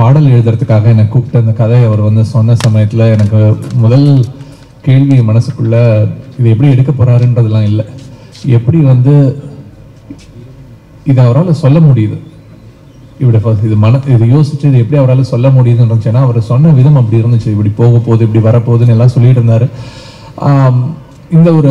பாடல் எழுதுறதுக்காக என்னை கூப்பிட்டு அந்த கதையை அவர் வந்து சொன்ன சமயத்தில் எனக்கு முதல் கேள்வி மனசுக்குள்ள இது எப்படி எடுக்க போறாருன்றதெல்லாம் இல்லை எப்படி வந்து இதை அவரால் சொல்ல முடியுது இப்படி first இது மன இது யோசிச்சு இது எப்படி அவரால் சொல்ல முடியுதுன்னு இருந்துச்சுன்னா அவர் சொன்ன விதம் அப்படி இருந்துச்சு இப்படி போக போகுது இப்படி வரப்போகுதுன்னு எல்லாம் சொல்லிட்டு இருந்தாரு ஆம், இந்த ஒரு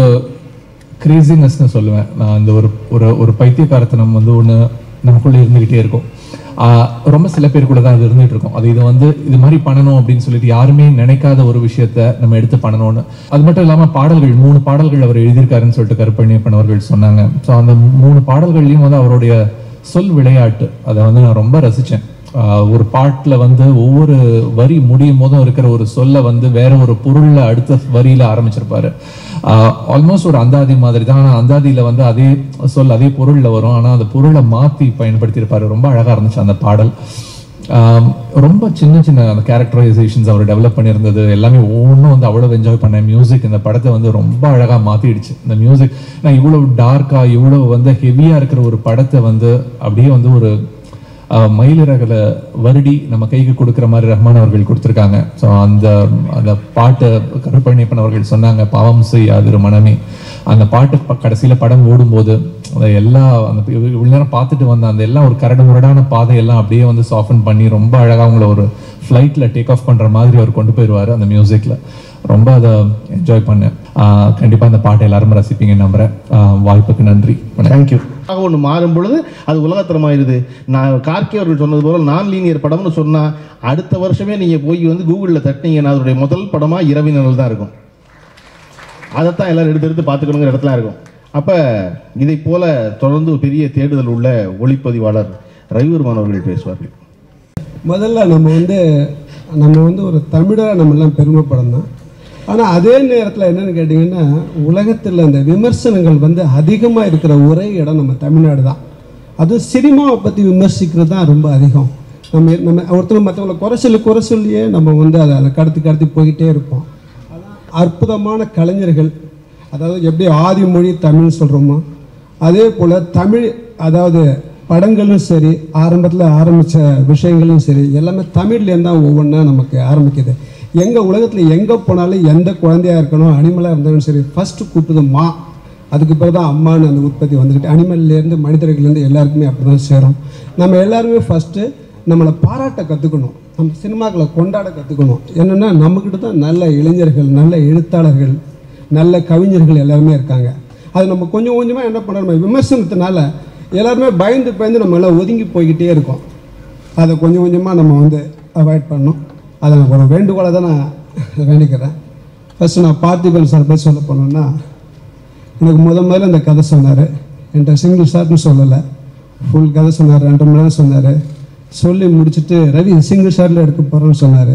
கிரேசினஸ்னு சொல்லுவேன் நான் இந்த ஒரு ஒரு ஒரு பைத்தியக்காரத்தனம் வந்து ஒன்று நமக்குள்ள இருந்துகிட்டே இருக்கும் ஆஹ், ரொம்ப சில பேருக்குள்ள தான் அது இருந்துட்டு இருக்கும் அது இது வந்து இது மாதிரி பண்ணணும் அப்படின்னு சொல்லிட்டு யாருமே நினைக்காத ஒரு விஷயத்த நம்ம எடுத்து பண்ணணும்னு அது மட்டும் இல்லாம பாடல்கள் மூணு பாடல்கள் அவர் எழுதியிருக்காருன்னு சொல்லிட்டு கருப்பண்ணியப்பன் அவர்கள் சொன்னாங்க ஸோ அந்த மூணு பாடல்கள்லையும் வந்து அவருடைய சொல் விளையாட்டு அதை வந்து நான் ரொம்ப ரசிச்சேன் ஆஹ் ஒரு பாட்டுல வந்து ஒவ்வொரு வரி முடியும் போதும் இருக்கிற ஒரு சொல்ல வந்து வேற ஒரு பொருள்ல அடுத்த வரியில ஆரம்பிச்சிருப்பாரு ஆல்மோஸ்ட் ஒரு அந்தாதி மாதிரி தான் ஆனா அந்தாதியில வந்து அதே சொல் அதே பொருள்ல வரும் ஆனா அந்த பொருளை மாத்தி பயன்படுத்தியிருப்பாரு ரொம்ப அழகா இருந்துச்சு அந்த பாடல் ஆம், ரொம்ப சின்ன சின்ன அந்த கேரக்டரைசேஷன்ஸ் அவர் டெவலப் பண்ணியிருந்தது எல்லாமே ஒவ்வொன்றும் வந்து அவ்வளோ என்ஜாய் பண்ணேன் மியூசிக் இந்த படத்தை வந்து ரொம்ப அழகாக மாற்றிடுச்சு இந்த மியூசிக் நான் இவ்வளோ டார்க்காக இவ்வளோ வந்து ஹெவியாக இருக்கிற ஒரு படத்தை வந்து அப்படியே வந்து ஒரு ஆஹ், மயிலிறகுல வருடி நம்ம கைக்கு கொடுக்குற மாதிரி ரஹ்மான் அவர்கள் கொடுத்துருக்காங்க ஸோ அந்த அந்த பாட்டை கருப்பழனியப்பன் அவர்கள் சொன்னாங்க பாவம் செய்யாதிரு மனமே அந்த பாட்டு ப- கடைசியில படம் ஓடும்போது அந்த எல்லா அந்த இவ்வ- இவ்வளவு நேரம் பார்த்துட்டு வந்த அந்த எல்லாம் ஒரு கரடு முரடான பாதையெல்லாம் அப்படியே வந்து சாஃபன் பண்ணி ரொம்ப அழகா அவங்கள ஒரு ஃப்ளைட்ல டேக் ஆஃப் பண்ற மாதிரி அவர் கொண்டு போயிடுவாரு அந்த மியூசிக்ல ரொம்ப அதை என்ஜாய் பண்ணேன் ஆஹ் கண்டிப்பா அந்த பாட்டை எல்லாரும் ரசிப்பீங்க நம்புறேன் ஆஹ் வாய்ப்புக்கு நன்றி வணக்கம். தேங்க்யூ ஒன்று மாறும் பொழுது அது உலகத்தரமாயிருது நான் கார்கே அவர்கள் சொன்னது போல நான் லீனியர் படம்னு சொன்னா அடுத்த வருஷமே நீங்கள் போய் வந்து கூகுளில் தட்டினீங்கன்னா அதனுடைய முதல் படமாக இரவினல் தான் இருக்கும் அதைத்தான் எல்லாரும் எடுத்து எடுத்து பார்த்துக்கணுங்கிற இடத்துல இருக்கும் அப்போ இதை போல தொடர்ந்து ஒரு பெரிய தேடுதல் உள்ள ஒளிப்பதிவாளர் ரவிவர்மான் அவர்கள் பேசுவார்கள் முதல்ல நம்ம வந்து நம்ம வந்து ஒரு தமிழராக நம்மெல்லாம் பெருமைப்படணும் ஆனால் அதே நேரத்தில் என்னன்னு கேட்டிங்கன்னா உலகத்தில் அந்த விமர்சனங்கள் வந்து அதிகமாக இருக்கிற ஒரே இடம் நம்ம தமிழ்நாடு தான் அதுவும் சினிமாவை பற்றி விமர்சிக்கிறது தான் ரொம்ப அதிகம் நம்ம நம்ம ஒருத்தர் மற்றவங்களை குறை சொல்லி குறை சொல்லியே நம்ம வந்து அதை அதை கடத்தி கடத்தி போய்கிட்டே இருப்போம் ஆனால் அற்புதமான கலைஞர்கள் அதாவது எப்படி ஆதி மொழி தமிழ் சொல்கிறோமோ அதே போல் தமிழ் அதாவது படங்களும் சரி ஆரம்பத்தில் ஆரம்பித்த விஷயங்களும் சரி எல்லாமே தமிழ்லேருந்து தான் ஒவ்வொன்றா நமக்கு ஆரம்பிக்குது எங்கள் உலகத்தில் எங்கே போனாலும் எந்த குழந்தையா இருக்கணும் அனிமலாக இருந்தாலும் சரி ஃபஸ்ட்டு கூப்பிட்டது மா அதுக்கு பிறகு தான் அம்மான்னு அந்த உற்பத்தி வந்துக்கிட்டு அனிமல்லேருந்து மனிதர்கள்லேருந்து எல்லாருக்குமே அப்படி தான் சேரும் நம்ம எல்லாருமே ஃபஸ்ட்டு நம்மளை பாராட்ட கற்றுக்கணும் நம்ம சினிமாக்களை கொண்டாட கற்றுக்கணும் என்னென்னா நம்மக்கிட்ட தான் நல்ல இளைஞர்கள் நல்ல எழுத்தாளர்கள் நல்ல கவிஞர்கள் எல்லாருமே இருக்காங்க அது நம்ம கொஞ்சம் கொஞ்சமாக என்ன பண்ணுறோம் நம்ம விமர்சனத்தினால எல்லாருமே பயந்து பயந்து நம்ம எல்லாம் ஒதுங்கி போய்கிட்டே இருக்கோம் அதை கொஞ்சம் கொஞ்சமாக நம்ம வந்து அவாய்ட் பண்ணணும் அதை நான் ஒரு வேண்டுகோளை தான் நான் வேண்டிக்கிறேன் ஃபஸ்ட்டு நான் பார்த்திபன் சார் பற்றி சொல்ல போனோம்னா எனக்கு முத முதல்ல இந்த கதை சொன்னார் என்கிட்ட சிங்கிள் ஷாட்னு சொல்லலை ஃபுல் கதை சொன்னார் ரெண்டு மணி நேரம் சொன்னார் சொல்லி முடிச்சுட்டு ரவி சிங்கிள் ஷாட்டில் எடுக்க போகிறேன்னு சொன்னார்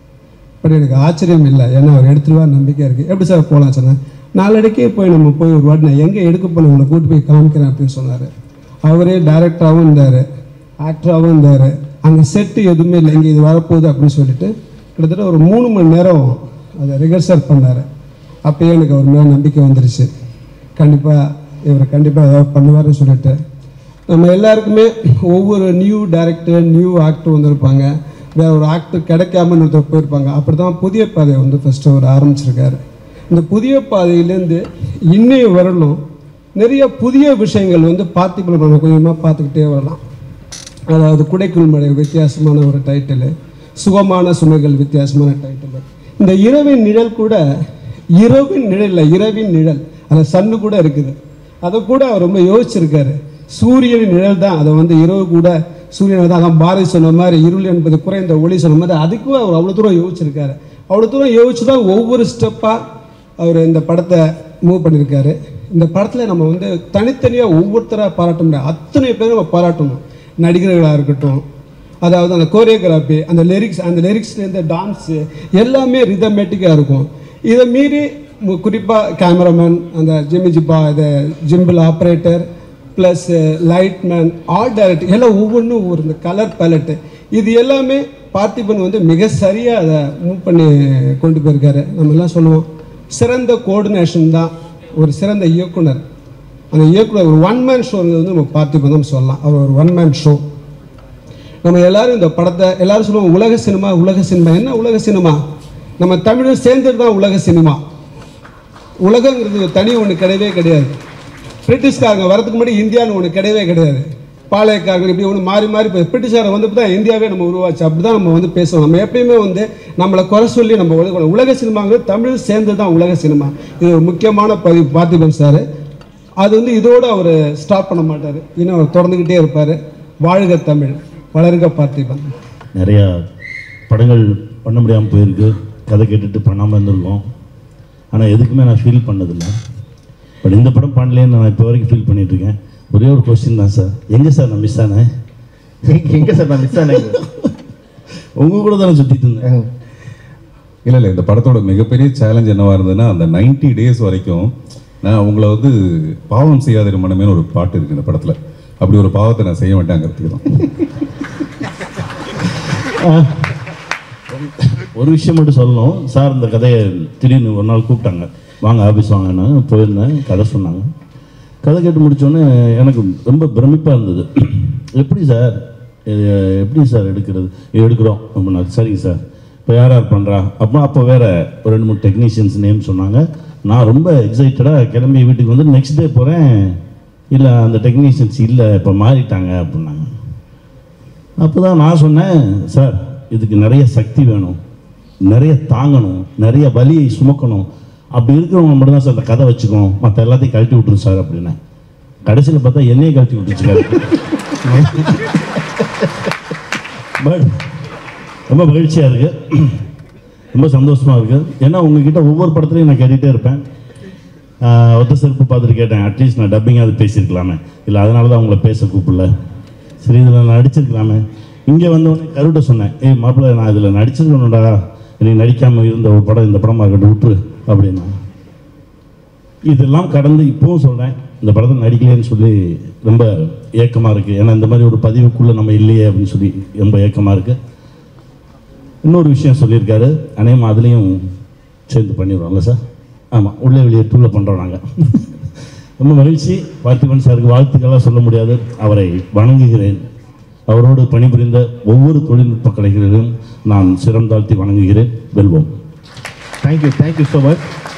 பட் எனக்கு ஆச்சரியம் இல்லை ஏன்னா அவர் எடுத்துருவா நம்பிக்கை இருக்குது எப்படி சார் போகலாம் சொன்னேன் நாளடிக்கே போய் நம்ம போய் ஒரு வாட்டி நான் எங்கே எடுக்க போகணும் உங்களை கூட்டு போய் காமிக்கிறேன் அப்படின்னு சொன்னார் அவரே டைரக்டராகவும் இருந்தார் ஆக்டராகவும் இருந்தார் அங்கே செட்டு எதுவுமே இல்லை இங்கே இது வரப்போகுது அப்படின்னு சொல்லிட்டு கிட்டத்தட்ட ஒரு மூணு மணி நேரம் அதை ரிகர்சல் பண்ணார் அப்பயே எனக்கு அவர் மேலே நம்பிக்கை வந்துருச்சு கண்டிப்பாக இவர் கண்டிப்பாக ஏதாவது பண்ணுவார்னு சொல்லிட்டு நம்ம எல்லாருக்குமே ஒவ்வொரு நியூ டைரக்டர் நியூ ஆக்டர் வந்திருப்பாங்க வேற ஒரு ஆக்டர் கிடைக்காம ஒருத்தர் போயிருப்பாங்க அப்படி தான் புதிய பாதை வந்து ஃபஸ்ட்டு அவர் ஆரம்பிச்சிருக்காரு இந்த புதிய பாதையிலேருந்து இன்னைய வரலும் நிறைய புதிய விஷயங்கள் வந்து பார்த்திபன் நம்ம கொஞ்சமாக பார்த்துக்கிட்டே வரலாம் அதாவது குடைக்குள் மழை வித்தியாசமான ஒரு டைட்டிலு சுகமான சுமைகள் வித்தியாசமான டைட்டிலு இந்த இரவின் நிழல் கூட இரவின் நிழல் இல்லை இரவின் நிழல் அந்த சன்னு கூட இருக்குது அதை கூட அவர் ரொம்ப யோசிச்சிருக்காரு சூரியனின் நிழல் தான் அதை வந்து இரவு கூட சூரியனை தான் அதான் பாரதி சொன்ன மாதிரி இருள் என்பது குறைந்த ஒளி சொன்ன மாதிரி அதுக்கும் அவர் அவ்வளோ தூரம் யோசிச்சிருக்காரு அவ்வளோ தூரம் யோசிச்சு தான் ஒவ்வொரு ஸ்டெப்பாக அவர் இந்த படத்தை மூவ் பண்ணியிருக்காரு இந்த படத்தில் நம்ம வந்து தனித்தனியாக ஒவ்வொருத்தராக பாராட்ட முடியாது அத்தனை பேரும் நம்ம பாராட்டணும் நடிகர்களாக இருக்கட்டும் அதாவது அந்த கோரியோகிராஃபி அந்த லிரிக்ஸ் அந்த லிரிக்ஸ்லேருந்து டான்ஸு எல்லாமே ரிதமேட்டிக்காக இருக்கும் இதை மீறி குறிப்பாக கேமராமேன் அந்த ஜிம்மி ஜிப்பா இது gimbal operator plus lightman art director எல்லாம் ஒவ்வொன்றும் ஒவ்வொரு இந்த கலர் பேலட்டு இது எல்லாமே பார்த்திபன் வந்து மிக சரியாக அதை மூவ் பண்ணி கொண்டு போயிருக்காரு நம்ம எல்லாம் சொல்லுவோம் சிறந்த கோஆர்டினேஷன் தான் ஒரு சிறந்த இயக்குனர் அந்த இயக்குனர் ஒரு ஒன் மேன் ஷோ வந்து நம்ம பார்த்திபன் தான் சொல்லலாம் அவர் ஒரு ஒன் மேன் ஷோ நம்ம எல்லாரும் இந்த படத்தை எல்லாரும் சொல்லுவோம் உலக சினிமா உலக சினிமா என்ன உலக சினிமா நம்ம தமிழர் சேர்ந்தது தான் உலக சினிமா உலகங்கிறது ஒரு தனி ஒன்று கிடையவே கிடையாது பிரிட்டிஷ்காரங்க வரதுக்கு முன்னாடி இந்தியான்னு ஒன்று கிடையவே கிடையாது பாளையக்காரங்க இப்படி ஒன்று மாறி மாறி போய் பிரிட்டிஷாரை வந்து தான் இந்தியாவே நம்ம உருவாச்சு அப்படி தான் நம்ம வந்து பேசுவோம் நம்ம எப்பயுமே வந்து நம்மளை குறை சொல்லி நம்ம உலக உலக சினிமாங்கிறது தமிழ் சேர்ந்து தான் உலக சினிமா இது ஒரு முக்கியமான பதிவு பார்த்திபன் சார் அது வந்து இதோடு அவர் ஸ்டாப் பண்ண மாட்டார் இன்னும் அவர் தொடர்ந்துக்கிட்டே இருப்பார் வாழ்க தமிழ் வளர்க பார்த்திபன் நிறையா படங்கள் பண்ண முடியாமல் போயிருக்கு கதை கேட்டுட்டு பண்ணாமல் இருந்திருக்கோம் ஆனால் எதுக்குமே நான் ஃபீல் பண்ணதில்லை பட் இந்த படம் பண்ணலேன்னு நான் இப்போ வரைக்கும் ஃபீல் பண்ணிட்டு இருக்கேன் ஒரே ஒரு கொஸ்டின் தான் சார் எங்கே சார் நான் மிஸ் ஆனேன் எங்க சார் நான் மிஸ் ஆனேன் உங்கள் கூட தானே சுற்றிட்டு இருந்தேன் இல்லை இல்லை இந்த படத்தோட மிகப்பெரிய சேலஞ்ச் என்னவா இருந்ததுன்னா அந்த 90 டேஸ் வரைக்கும் நான் உங்களை வந்து பாவம் செய்யாத மனமேனு ஒரு பாட்டு இருக்கு இந்த படத்தில் அப்படி ஒரு பாவத்தை நான் செய்ய மாட்டேங்கிறதுக்கு தான் ஒரு விஷயம் மட்டும் சொல்லணும் சார் இந்த கதையை திடீர்னு ஒரு நாள் கூப்பிட்டாங்க வாங்க ஆஃபீஸ் வாங்கன்னு போயிருந்தேன் கதை சொன்னாங்க கதை கேட்டு முடிச்சோடனே எனக்கு ரொம்ப பிரமிப்பாக இருந்தது எப்படி சார் இது எப்படி சார் எடுக்கிறது இது எடுக்கிறோம் அப்படின்னா சரிங்க சார் இப்போ யார் யார் பண்ணுறா அப்போ அப்போ வேற ஒரு ரெண்டு மூணு டெக்னீஷியன்ஸ் நேம் சொன்னாங்க நான் ரொம்ப எக்ஸைட்டடாக கிளம்பி வீட்டுக்கு வந்து நெக்ஸ்ட் டே போகிறேன் இல்லை அந்த டெக்னீஷியன்ஸ் இல்லை இப்போ மாறிட்டாங்க அப்படின்னாங்க அப்போ தான் நான் சொன்னேன் சார் இதுக்கு நிறைய சக்தி வேணும் நிறைய தாங்கணும் நிறைய வலியை சுமக்கணும் அப்படி இருக்கிறவங்க மட்டும் தான் சார் அந்த கதை வச்சுக்கணும் மற்ற எல்லாத்தையும் கழட்டி விட்டுரும் சார் அப்படின்னேன் கடைசியில் பார்த்தா என்னையே கழட்டி விட்டுருச்சு பட் ரொம்ப மகிழ்ச்சியாக இருக்கு ரொம்ப சந்தோஷமாக இருக்கு ஏன்னா உங்ககிட்ட ஒவ்வொரு படத்துலையும் நான் கேட்டுகிட்டே இருப்பேன் ஆஹ் ஒத்த செருப்பு பார்த்துட்டு கேட்டேன் அட்லீஸ்ட் நான் டப்பிங்காவது பேசியிருக்கலாமே இல்லை அதனால தான் உங்களை பேச கூப்பிடல சரி இதில் நான் நடிச்சிருக்கலாமே இங்கே வந்தவொடனே கருட்ட சொன்னேன் ஏய் மாப்பிள்ளை நான் இதில் நடிச்சிருக்கணும்டா நீ நடிக்காமல் இருந்த ஒரு படம் இந்த படமாக இருக்கட்டும் விட்டுரு அப்படின்னா இதெல்லாம் கடந்து இப்போவும் சொல்கிறேன் இந்த படத்தை நடிக்கலைன்னு சொல்லி ரொம்ப ஏக்கமாக இருக்குது ஏன்னா இந்த மாதிரி ஒரு பதிவுக்குள்ளே நம்ம இல்லையே அப்படின்னு சொல்லி ரொம்ப ஏக்கமாக இருக்குது இன்னொரு விஷயம் சொல்லியிருக்காரு அநேகமாக அதுலேயும் சேர்ந்து பண்ணிடுவோம்ல சார் ஆமாம் உள்ளே வெளியே டூவில் பண்ணுறோம் நாங்கள் ரொம்ப மகிழ்ச்சி பார்த்திபன் சாருக்கு வாழ்த்துக்கள்லாம் சொல்ல முடியாது அவரை வணங்குகிறேன் அவரோடு பணிபுரிந்த ஒவ்வொரு தொழில்நுட்ப கலைகளிலும் நான் சிரம் தாழ்த்தி வணங்குகிறேன் வெல்வோம் தேங்க்யூ தேங்க்யூ ஸோ மச்